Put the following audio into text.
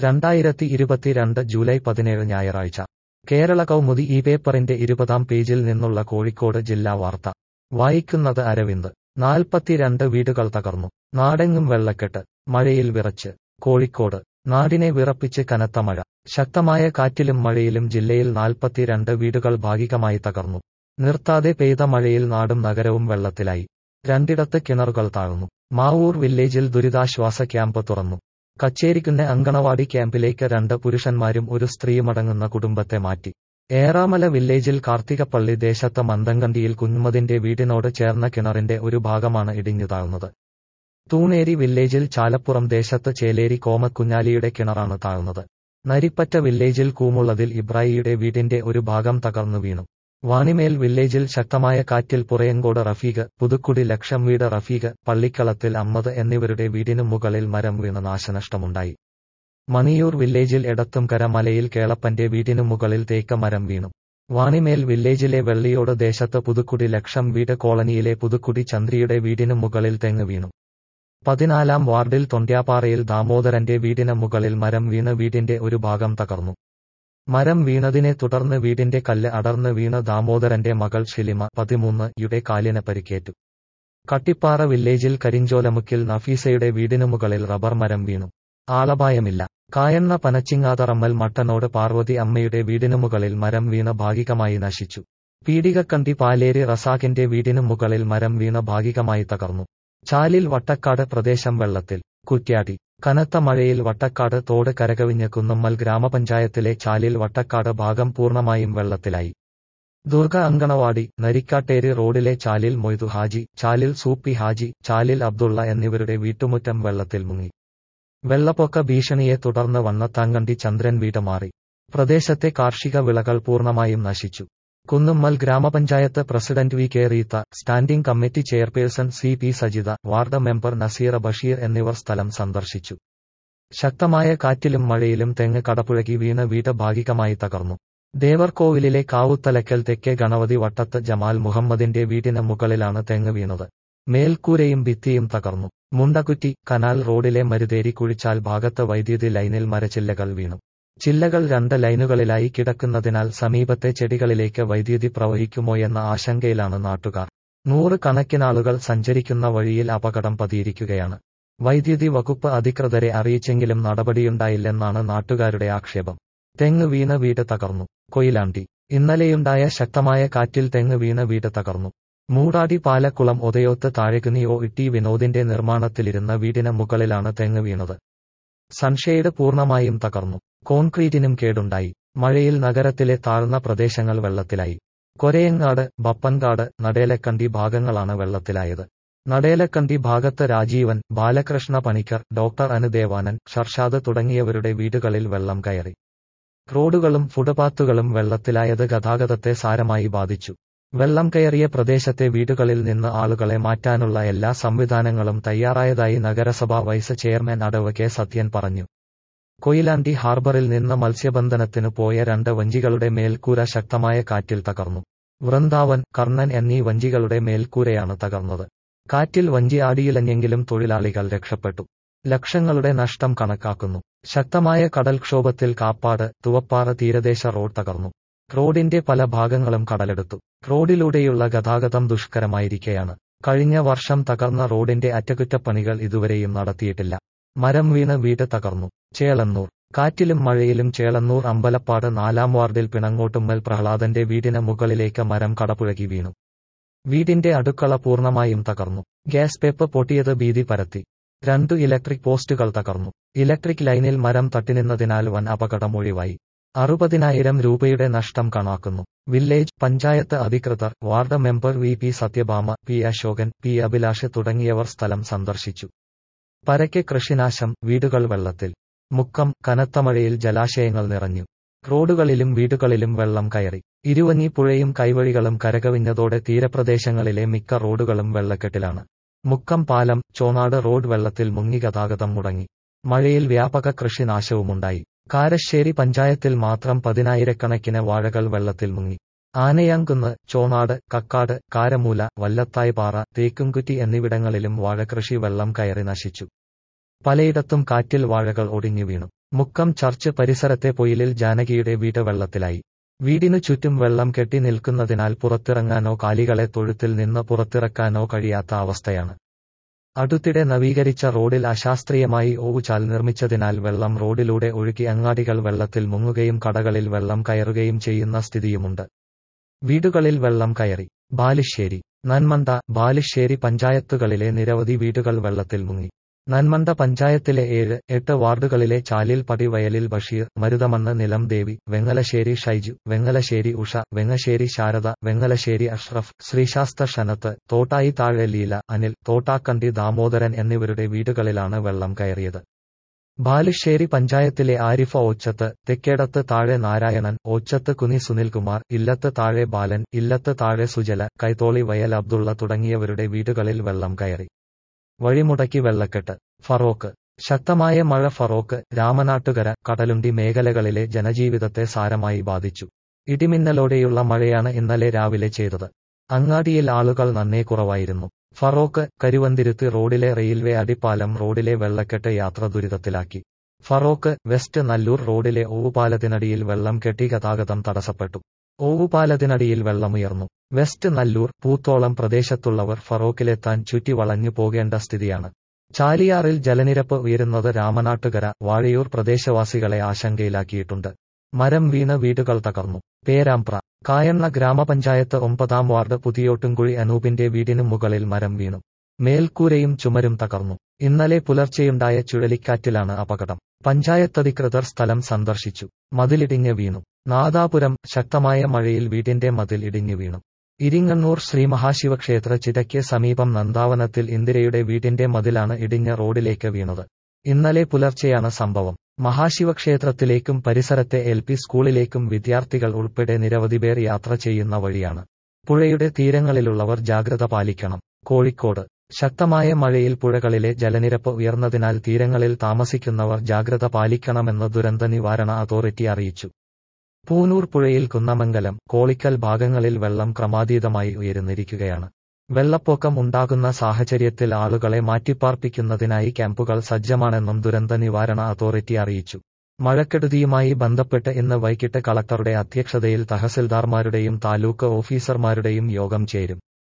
രണ്ടായിരത്തി ഇരുപത്തിരണ്ട് ജൂലൈ പതിനേഴ് ഞായറാഴ്ച കേരള കൗമുദി ഈ പേപ്പറിന്റെ ഇരുപതാം പേജിൽ നിന്നുള്ള കോഴിക്കോട് ജില്ലാ വാർത്ത വായിക്കുന്നത് അരവിന്ദ് നാൽപ്പത്തിരണ്ട് വീടുകൾ തകർന്നു നാടെങ്ങും വെള്ളക്കെട്ട് മഴയിൽ വിറച്ച് കോഴിക്കോട് നാടിനെ വിറപ്പിച്ച് കനത്ത മഴ ശക്തമായ കാറ്റിലും മഴയിലും ജില്ലയിൽ നാൽപ്പത്തിരണ്ട് വീടുകൾ ഭാഗികമായി തകർന്നു നിർത്താതെ പെയ്ത മഴയിൽ നാടും നഗരവും വെള്ളത്തിലായി രണ്ടിടത്ത് കിണറുകൾ താഴ്ന്നു മാവൂർ വില്ലേജിൽ ദുരിതാശ്വാസ ക്യാമ്പ് തുറന്നു കച്ചേരിക്കുന്ന അങ്കണവാടി ക്യാമ്പിലേക്ക് രണ്ട് പുരുഷന്മാരും ഒരു സ്ത്രീയുമടങ്ങുന്ന കുടുംബത്തെ മാറ്റി ഏറാമല വില്ലേജിൽ കാർത്തികപ്പള്ളി ദേശത്ത് മന്ദങ്കണ്ടിയിൽ കുഞ്ഞുമതിന്റെ വീടിനോട് ചേർന്ന കിണറിന്റെ ഒരു ഭാഗമാണ് ഇടിഞ്ഞു താഴ്ന്നത് തൂണേരി വില്ലേജിൽ ചാലപ്പുറം ദേശത്ത് ചേലേരി കോമക്കുഞ്ഞാലിയുടെ കിണറാണ് താഴ്ന്നത് നരിപ്പറ്റ വില്ലേജിൽ കൂമുള്ളതിൽ ഇബ്രാഹിയുടെ വീടിന്റെ ഒരു ഭാഗം തകർന്നു വീണു വാണിമേൽ വില്ലേജിൽ ശക്തമായ കാറ്റിൽ പുറയങ്കോട് റഫീഖ് പുതുക്കുടി ലക്ഷം വീട് റഫീഖ് പള്ളിക്കളത്തിൽ അമ്മദ് എന്നിവരുടെ വീടിനു മുകളിൽ മരം വീണ് നാശനഷ്ടമുണ്ടായി മണിയൂർ വില്ലേജിൽ എടത്തുംകര മലയിൽ കേളപ്പന്റെ വീടിനു മുകളിൽ തേക്ക മരം വീണു വാണിമേൽ വില്ലേജിലെ വെള്ളിയോട് ദേശത്ത് പുതുക്കുടി ലക്ഷം വീട് കോളനിയിലെ പുതുക്കുടി ചന്ദ്രിയുടെ വീടിനു മുകളിൽ തെങ്ങ് വീണു പതിനാലാം വാർഡിൽ തൊണ്ട്യാപ്പാറയിൽ ദാമോദരന്റെ വീടിന് മുകളിൽ മരം വീണ് വീടിന്റെ ഒരു ഭാഗം തകർന്നു മരം വീണതിനെ തുടർന്ന് വീടിന്റെ കല്ല് അടർന്ന് വീണ് ദാമോദരന്റെ മകൾ ഷിലിമ പതിമൂന്ന് യുടെ കാലിന് പരിക്കേറ്റു കട്ടിപ്പാറ വില്ലേജിൽ കരിഞ്ചോലമുക്കിൽ നഫീസയുടെ വീടിനു മുകളിൽ റബ്ബർ മരം വീണു ആളപായമില്ല കായണ്ണ പനച്ചിങ്ങാതറമ്മൽ മട്ടനോട് പാർവതി അമ്മയുടെ വീടിനു മുകളിൽ മരം വീണ ഭാഗികമായി നശിച്ചു പീടികക്കണ്ടി പാലേരി റസാഖിന്റെ വീടിനു മുകളിൽ മരം വീണ ഭാഗികമായി തകർന്നു ചാലിൽ വട്ടക്കാട് പ്രദേശം വെള്ളത്തിൽ കുറ്റ്യാടി കനത്ത മഴയിൽ വട്ടക്കാട് തോട് കരകവിഞ്ഞ കുന്നമ്മൽ ഗ്രാമപഞ്ചായത്തിലെ ചാലിൽ വട്ടക്കാട് ഭാഗം പൂർണ്ണമായും വെള്ളത്തിലായി ദുർഗ അങ്കണവാടി നരിക്കാട്ടേരി റോഡിലെ ചാലിൽ മൊയ്തു ഹാജി ചാലിൽ സൂപ്പി ഹാജി ചാലിൽ അബ്ദുള്ള എന്നിവരുടെ വീട്ടുമുറ്റം വെള്ളത്തിൽ മുങ്ങി വെള്ളപ്പൊക്ക ഭീഷണിയെ തുടർന്ന് വണ്ണത്താങ്കണ്ടി ചന്ദ്രൻ വീട് മാറി പ്രദേശത്തെ കാർഷിക വിളകൾ പൂർണ്ണമായും നശിച്ചു കുന്നുമ്മൽ ഗ്രാമപഞ്ചായത്ത് president V K Reetha standing committee chairperson C P Sajitha ward member Naseera Basheer എന്നിവർ സ്ഥലം സന്ദർശിച്ചു ശക്തമായ കാറ്റിലും മഴയിലും തെങ്ങ് കടപുഴകി വീണ് വീട് ഭാഗികമായി തകർന്നു ദേവർകോവിലിലെ കാവുത്തലക്കൽ തെക്കേ ഗണപതി വട്ടത്ത് ജമാൽ മുഹമ്മദിന്റെ വീടിന് മുകളിലാണ് തെങ്ങ് വീണത് മേൽക്കൂരയും ഭിത്തിയും തകർന്നു മുണ്ടകുറ്റി കനാൽ റോഡിലെ മരുതേരി കുഴിച്ചാൽ ഭാഗത്ത് വൈദ്യുതി ലൈനിൽ മരച്ചില്ലകൾ വീണു ചില്ലകൾ രണ്ട് ലൈനുകളിലായി കിടക്കുന്നതിനാൽ സമീപത്തെ ചെടികളിലേക്ക് വൈദ്യുതി പ്രവഹിക്കുമോയെന്ന ആശങ്കയിലാണ് നാട്ടുകാർ നൂറ് കണക്കിനാളുകൾ സഞ്ചരിക്കുന്ന വഴിയിൽ അപകടം പതിയിരിക്കുകയാണ് വൈദ്യുതി വകുപ്പ് അധികൃതരെ അറിയിച്ചെങ്കിലും നടപടിയുണ്ടായില്ലെന്നാണ് നാട്ടുകാരുടെ ആക്ഷേപം തെങ്ങ് വീണ് വീട് തകർന്നു കൊയിലാണ്ടി ഇന്നലെയുണ്ടായ ശക്തമായ കാറ്റിൽ തെങ്ങ് വീണ് വീട് തകർന്നു മൂടാടി പാലക്കുളം ഒതയോത്ത് താഴെകുനിയോ ഇട്ടി വിനോദിന്റെ നിർമ്മാണത്തിലിരുന്ന വീടിന് മുകളിലാണ് തെങ്ങ് വീണത് സൺഷെയ്ഡ് പൂർണ്ണമായും തകർന്നു കോൺക്രീറ്റിനും കേടുണ്ടായി മഴയിൽ നഗരത്തിലെ താഴ്ന്ന പ്രദേശങ്ങൾ വെള്ളത്തിലായി കൊരയങ്ങാട് ബപ്പൻകാട് നടേലക്കണ്ടി ഭാഗങ്ങളാണ് വെള്ളത്തിലായത് നടേലക്കണ്ടി ഭാഗത്ത് രാജീവൻ ബാലകൃഷ്ണ പണിക്കർ ഡോക്ടർ അനുദേവാനൻ ഷർഷാദ് തുടങ്ങിയവരുടെ വീടുകളിൽ വെള്ളം കയറി റോഡുകളും ഫുട്പാത്തുകളും വെള്ളത്തിലായത് ഗതാഗതത്തെ സാരമായി ബാധിച്ചു വെള്ളം കയറിയ പ്രദേശത്തെ വീടുകളിൽ നിന്ന് ആളുകളെ മാറ്റാനുള്ള എല്ലാ സംവിധാനങ്ങളും തയ്യാറായതായി നഗരസഭാ വൈസ് ചെയർമാൻ അടവ് കെ സത്യൻ പറഞ്ഞു കൊയിലാണ്ടി ഹാർബറിൽ നിന്ന് മത്സ്യബന്ധനത്തിനു പോയ രണ്ട് വഞ്ചികളുടെ മേൽക്കൂര ശക്തമായ കാറ്റിൽ തകർന്നു വൃന്ദാവൻ കർണൻ എന്നീ വഞ്ചികളുടെ മേൽക്കൂരയാണ് തകർന്നത് കാറ്റിൽ വഞ്ചി ആടിയിലഞ്ഞെങ്കിലും തൊഴിലാളികൾ രക്ഷപ്പെട്ടു ലക്ഷങ്ങളുടെ നഷ്ടം കണക്കാക്കുന്നു ശക്തമായ കടൽക്ഷോഭത്തിൽ കാപ്പാട് തുവപ്പാറ തീരദേശ റോഡ് തകർന്നു റോഡിന്റെ പല ഭാഗങ്ങളും കടലെടുത്തു റോഡിലൂടെയുള്ള ഗതാഗതം ദുഷ്കരമായിരിക്കെയാണ് കഴിഞ്ഞ വർഷം തകർന്ന റോഡിന്റെ അറ്റകുറ്റപ്പണികൾ ഇതുവരെയും നടത്തിയിട്ടില്ല മരം വീണ് വീട് തകർന്നു ചേളന്നൂർ കാറ്റിലും മഴയിലും ചേളന്നൂർ അമ്പലപ്പാട് നാലാം വാർഡിൽ പിണങ്ങോട്ടുമ്മൽ പ്രഹ്ലാദന്റെ വീടിന് മുകളിലേക്ക് മരം കടപുഴകി വീണു വീടിന്റെ അടുക്കള പൂർണ്ണമായും തകർന്നു ഗ്യാസ് പേപ്പ് പൊട്ടിയത് ഭീതി പരത്തി രണ്ടു ഇലക്ട്രിക് പോസ്റ്റുകൾ തകർന്നു ഇലക്ട്രിക് ലൈനിൽ മരം തട്ടിനിന്നതിനാൽ വൻ അപകടം ഒഴിവായി അറുപതിനായിരം രൂപയുടെ നഷ്ടം കണാക്കുന്നു വില്ലേജ് പഞ്ചായത്ത് അധികൃതർ ward member V P Sathyabhama P Ashokan P Abhilash തുടങ്ങിയവർ സ്ഥലം സന്ദർശിച്ചു പരക്കെ കൃഷിനാശം വീടുകൾ വെള്ളത്തിൽ മുക്കം കനത്ത മഴയിൽ ജലാശയങ്ങൾ നിറഞ്ഞു റോഡുകളിലും വീടുകളിലും വെള്ളം കയറി ഇരുവഞ്ഞി പുഴയും കൈവഴികളും കരകവിഞ്ഞതോടെ തീരപ്രദേശങ്ങളിലെ മിക്ക റോഡുകളും വെള്ളക്കെട്ടിലാണ് മുക്കം പാലം ചോനാട് റോഡ് വെള്ളത്തിൽ മുങ്ങി ഗതാഗതം മുടങ്ങി മഴയിൽ വ്യാപക കൃഷിനാശവുമുണ്ടായി കാരശ്ശേരി പഞ്ചായത്തിൽ മാത്രം പതിനായിരക്കണക്കിന് വാഴകൾ വെള്ളത്തിൽ മുങ്ങി ആനയാങ്കുന്ന് ചോണാട് കക്കാട് കാരമൂല വല്ലത്തായ്പാറ തേക്കുംകുറ്റി എന്നിവിടങ്ങളിലും വാഴകൃഷി വെള്ളം കയറി നശിച്ചു പലയിടത്തും കാറ്റിൽ വാഴകൾ ഒടിഞ്ഞു വീണു മുക്കം ചർച്ച് പരിസരത്തെ പൊയിലിൽ ജാനകിയുടെ വീട് വെള്ളത്തിലായി വീടിനു ചുറ്റും വെള്ളം കെട്ടി നിൽക്കുന്നതിനാൽ പുറത്തിറങ്ങാനോ കാലികളെ തൊഴുത്തിൽ നിന്ന് പുറത്തിറക്കാനോ കഴിയാത്ത അവസ്ഥയാണ് അടുത്തിടെ നവീകരിച്ച റോഡിൽ അശാസ്ത്രീയമായി ഓവുചാൽ നിർമ്മിച്ചതിനാൽ വെള്ളം റോഡിലൂടെ ഒഴുകി അങ്ങാടികൾ വെള്ളത്തിൽ മുങ്ങുകയും കടകളിൽ വെള്ളം കയറുകയും ചെയ്യുന്ന സ്ഥിതിയുമുണ്ട് വീടുകളിൽ വെള്ളം കയറി ബാലുശ്ശേരി നന്മണ്ട ബാലുശ്ശേരി പഞ്ചായത്തുകളിലെ നിരവധി വീടുകൾ വെള്ളത്തിൽ മുങ്ങി നന്മണ്ട പഞ്ചായത്തിലെ ഏഴ് എട്ട് വാർഡുകളിലെ ചാലിൽ പടിവയലിൽ ബഷീർ മരുതമണ്ണ് നിലം ദേവി വെങ്ങലശ്ശേരി ഷൈജു വെങ്ങലശ്ശേരി ഉഷ വെങ്ങശ്ശേരി ശാരദ വെങ്ങലശ്ശേരി അഷ്റഫ് ശ്രീശാസ്ത ഷനത്ത് തോട്ടായി താഴെ ലീല അനിൽ തോട്ടാക്കണ്ടി ദാമോദരൻ എന്നിവരുടെ വീടുകളിലാണ് വെള്ളം കയറിയത് ബാലുശ്ശേരി പഞ്ചായത്തിലെ ആരിഫ ഓച്ചത്ത് തെക്കേടത്ത് താഴെ നാരായണൻ ഓച്ചത്ത് കുനി സുനിൽകുമാർ ഇല്ലത്ത് താഴെ ബാലൻ ഇല്ലത്ത് താഴെ സുജല കൈത്തോളി വയൽ അബ്ദുള്ള തുടങ്ങിയവരുടെ വീടുകളിൽ വെള്ളം കയറി വഴിമുടക്കി വെള്ളക്കെട്ട് ഫറോക്ക് ശക്തമായ മഴ ഫറോക്ക് രാമനാട്ടുകര കടലുണ്ടി മേഖലകളിലെ ജനജീവിതത്തെ സാരമായി ബാധിച്ചു ഇടിമിന്നലോടെയുള്ള മഴയാണ് ഇന്നലെ രാവിലെ ചെയ്തത് അങ്ങാടിയിൽ ആളുകൾ നന്നേ കുറവായിരുന്നു ഫറോക്ക് കരുവന്തിരുത്ത് റോഡിലെ റെയിൽവേ അടിപ്പാലം റോഡിലെ വെള്ളക്കെട്ട് യാത്ര ദുരിതത്തിലാക്കി ഫറോക്ക് വെസ്റ്റ് നല്ലൂർ റോഡിലെ ഓവുപാലത്തിനടിയിൽ വെള്ളം കെട്ടി ഗതാഗതം തടസ്സപ്പെട്ടു ഓവുപാലത്തിനടിയിൽ വെള്ളമുയർന്നു വെസ്റ്റ് നല്ലൂർ പൂത്തോളം പ്രദേശത്തുള്ളവർ ഫറോക്കിലെത്താൻ ചുറ്റി വളഞ്ഞു പോകേണ്ട സ്ഥിതിയാണ് ചാലിയാറിൽ ജലനിരപ്പ് ഉയരുന്നത് രാമനാട്ടുകര വാഴയൂർ പ്രദേശവാസികളെ ആശങ്കയിലാക്കിയിട്ടുണ്ട് മരം വീണ് വീടുകൾ തകർന്നു പേരാമ്പ്ര കായണ്ണ ഗ്രാമപഞ്ചായത്ത് ഒമ്പതാം വാർഡ് പുതിയോട്ടുംകുഴി അനൂപിന്റെ വീടിനു മുകളിൽ മരം വീണു മേൽക്കൂരയും ചുമരും തകർന്നു ഇന്നലെ പുലർച്ചെയുണ്ടായ ചുഴലിക്കാറ്റിലാണ് അപകടം പഞ്ചായത്തധികൃതർ സ്ഥലം സന്ദർശിച്ചു മതിലിടിഞ്ഞ് വീണു നാദാപുരം ശക്തമായ മഴയിൽ വീടിന്റെ മതിൽ ഇടിഞ്ഞു വീണു ഇരിങ്ങണ്ണൂർ ശ്രീ മഹാശിവക്ഷേത്ര ചിതയ്ക്ക് സമീപം നന്ദാവനത്തിൽ ഇന്ദിരയുടെ വീടിന്റെ മതിലാണ് ഇടിഞ്ഞ റോഡിലേക്ക് വീണത് ഇന്നലെ പുലർച്ചെയാണ് സംഭവം മഹാശിവക്ഷേത്രത്തിലേക്കും പരിസരത്തെ എൽ പി സ്കൂളിലേക്കും വിദ്യാർത്ഥികൾ ഉൾപ്പെടെ നിരവധി പേർ യാത്ര ചെയ്യുന്ന വഴിയാണ് പുഴയുടെ തീരങ്ങളിലുള്ളവർ ജാഗ്രത പാലിക്കണം കോഴിക്കോട് ശക്തമായ മഴയിൽ പുഴകളിലെ ജലനിരപ്പ് ഉയർന്നതിനാൽ തീരങ്ങളിൽ താമസിക്കുന്നവർ ജാഗ്രത പാലിക്കണമെന്ന് ദുരന്ത നിവാരണ അതോറിറ്റി അറിയിച്ചു പൂനൂർ പുഴയിൽ കുന്നമംഗലം കോളിക്കൽ ഭാഗങ്ങളിൽ വെള്ളം ക്രമാതീതമായി ഉയരുന്നിരിക്കുകയാണ് വെള്ളപ്പൊക്കം ഉണ്ടാകുന്ന സാഹചര്യത്തിൽ ആളുകളെ മാറ്റിപ്പാർപ്പിക്കുന്നതിനായി ക്യാമ്പുകൾ സജ്ജമാണെന്നും ദുരന്ത നിവാരണ അതോറിറ്റി അറിയിച്ചു മഴക്കെടുതിയുമായി ബന്ധപ്പെട്ട് ഇന്ന് വൈകിട്ട് കളക്ടറുടെ അധ്യക്ഷതയിൽ തഹസിൽദാർമാരുടെയും താലൂക്ക് ഓഫീസർമാരുടെയും യോഗം ചേരും